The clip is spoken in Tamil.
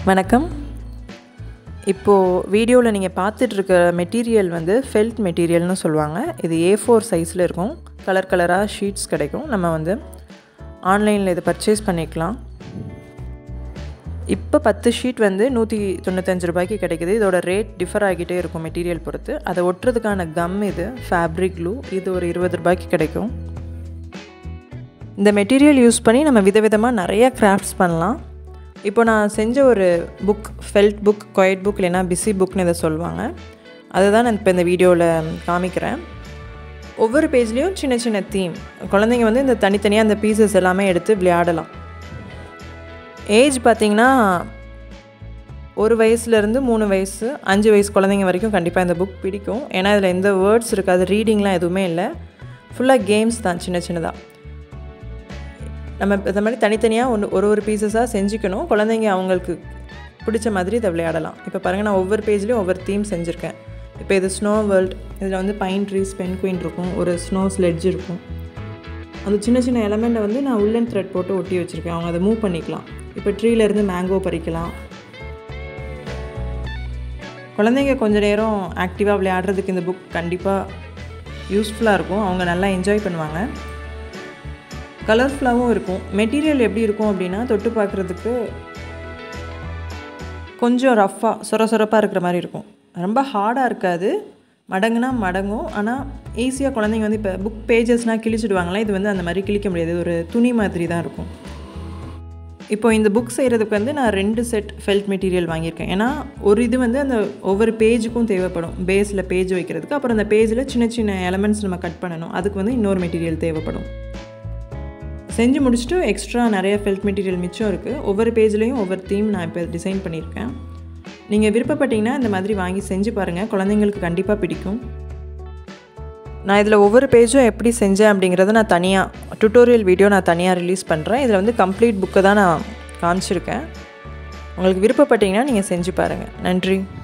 வணக்கம் இப்போது வீடியோவில் நீங்கள் பார்த்துட்ருக்க மெட்டீரியல் வந்து ஃபெல்ட் மெட்டீரியல்னு சொல்லுவாங்க இது ஏ ஃபோர் சைஸில் இருக்கும் கலர் கலராக ஷீட்ஸ் கிடைக்கும் நம்ம வந்து ஆன்லைனில் இதை பர்ச்சேஸ் பண்ணிக்கலாம் இப்போ பத்து ஷீட் வந்து நூற்றி தொண்ணூத்தஞ்சு ரூபாய்க்கு கிடைக்குது இதோட ரேட் டிஃபர் ஆகிட்டே இருக்கும் மெட்டீரியல் பொறுத்து அதை ஒட்டுறதுக்கான கம் இது ஃபேப்ரிக் க்ளூ இது ஒரு இருபது ரூபாய்க்கு கிடைக்கும் இந்த மெட்டீரியல் யூஸ் பண்ணி நம்ம விதவிதமாக நிறைய கிராஃப்ட்ஸ் பண்ணலாம் இப்போ நான் செஞ்ச ஒரு book felt book quiet book இல்லைன்னா பிஸி புக்னு இதை சொல்லுவாங்க அதை தான் நான் இப்போ இந்த வீடியோவில் காமிக்கிறேன் ஒவ்வொரு பேஜ்லேயும் சின்ன சின்ன தீம் குழந்தைங்க வந்து இந்த தனித்தனியாக அந்த பீசஸ் எல்லாமே எடுத்து விளையாடலாம் ஏஜ் பார்த்திங்கன்னா ஒரு வயசுலேருந்து மூணு வயசு அஞ்சு வயசு குழந்தைங்க வரைக்கும் கண்டிப்பாக இந்த புக் பிடிக்கும் ஏன்னா இதில் எந்த வேர்ட்ஸ் இருக்காது ரீடிங்லாம் எதுவுமே இல்லை ஃபுல்லாக கேம்ஸ் தான் சின்ன சின்னதாக நம்ம இந்த மாதிரி தனித்தனியாக ஒன்று ஒரு ஒரு பீசஸாக செஞ்சுக்கணும் குழந்தைங்க அவங்களுக்கு பிடிச்ச மாதிரி இதை விளையாடலாம் இப்போ பாருங்கள் நான் ஒவ்வொரு பேஜ்லேயும் ஒவ்வொரு தீம் செஞ்சுருக்கேன் இப்போ இது ஸ்னோ வேர்ல்ட் இதில் வந்து பைன் ட்ரீஸ் பென் குயின் இருக்கும் ஒரு ஸ்னோ ஸ்லெட்ஜ் இருக்கும் அந்த சின்ன சின்ன எலமெண்ட்டை வந்து நான் உள்ளன் த்ரெட் போட்டு ஒட்டி வச்சுருக்கேன் அவங்க அதை மூவ் பண்ணிக்கலாம் இப்போ ட்ரீலேருந்து மேங்கோ பறிக்கலாம் குழந்தைங்க கொஞ்ச நேரம் ஆக்டிவாக விளையாடுறதுக்கு இந்த புக் கண்டிப்பாக யூஸ்ஃபுல்லாக இருக்கும் அவங்க நல்லா என்ஜாய் பண்ணுவாங்க கலர்ஃபுல்லாகவும் இருக்கும் மெட்டீரியல் எப்படி இருக்கும் அப்படின்னா தொட்டு பார்க்குறதுக்கு கொஞ்சம் ரஃப்பாக சொர சொரப்பாக இருக்கிற மாதிரி இருக்கும் ரொம்ப ஹார்டாக இருக்காது மடங்குனா மடங்கும் ஆனால் ஈஸியாக குழந்தைங்க வந்து இப்போ புக் பேஜஸ்னால் கிழிச்சிடுவாங்களா இது வந்து அந்த மாதிரி கிழிக்க முடியாது ஒரு துணி மாதிரி தான் இருக்கும் இப்போ இந்த புக் செய்கிறதுக்கு வந்து நான் ரெண்டு செட் ஃபெல்ட் மெட்டீரியல் வாங்கியிருக்கேன் ஏன்னா ஒரு இது வந்து அந்த ஒவ்வொரு பேஜுக்கும் தேவைப்படும் பேஸில் பேஜ் வைக்கிறதுக்கு அப்புறம் அந்த பேஜில் சின்ன சின்ன எலமெண்ட்ஸ் நம்ம கட் பண்ணணும் அதுக்கு வந்து இன்னொரு மெட்டீரியல் தேவைப்படும் செஞ்சு முடிச்சுட்டு எக்ஸ்ட்ரா நிறைய ஃபெல்ட் மெட்டீரியல் மிச்சம் இருக்குது ஒவ்வொரு பேஜ்லேயும் ஒவ்வொரு தீம் நான் இப்போ டிசைன் பண்ணியிருக்கேன் நீங்கள் விருப்பப்பட்டீங்கன்னா இந்த மாதிரி வாங்கி செஞ்சு பாருங்கள் குழந்தைங்களுக்கு கண்டிப்பாக பிடிக்கும் நான் இதில் ஒவ்வொரு பேஜும் எப்படி செஞ்சேன் அப்படிங்கிறத நான் தனியாக டுட்டோரியல் வீடியோ நான் தனியாக ரிலீஸ் பண்ணுறேன் இதில் வந்து கம்ப்ளீட் புக்கை தான் நான் காமிச்சிருக்கேன் உங்களுக்கு விருப்பப்பட்டீங்கன்னா நீங்கள் செஞ்சு பாருங்கள் நன்றி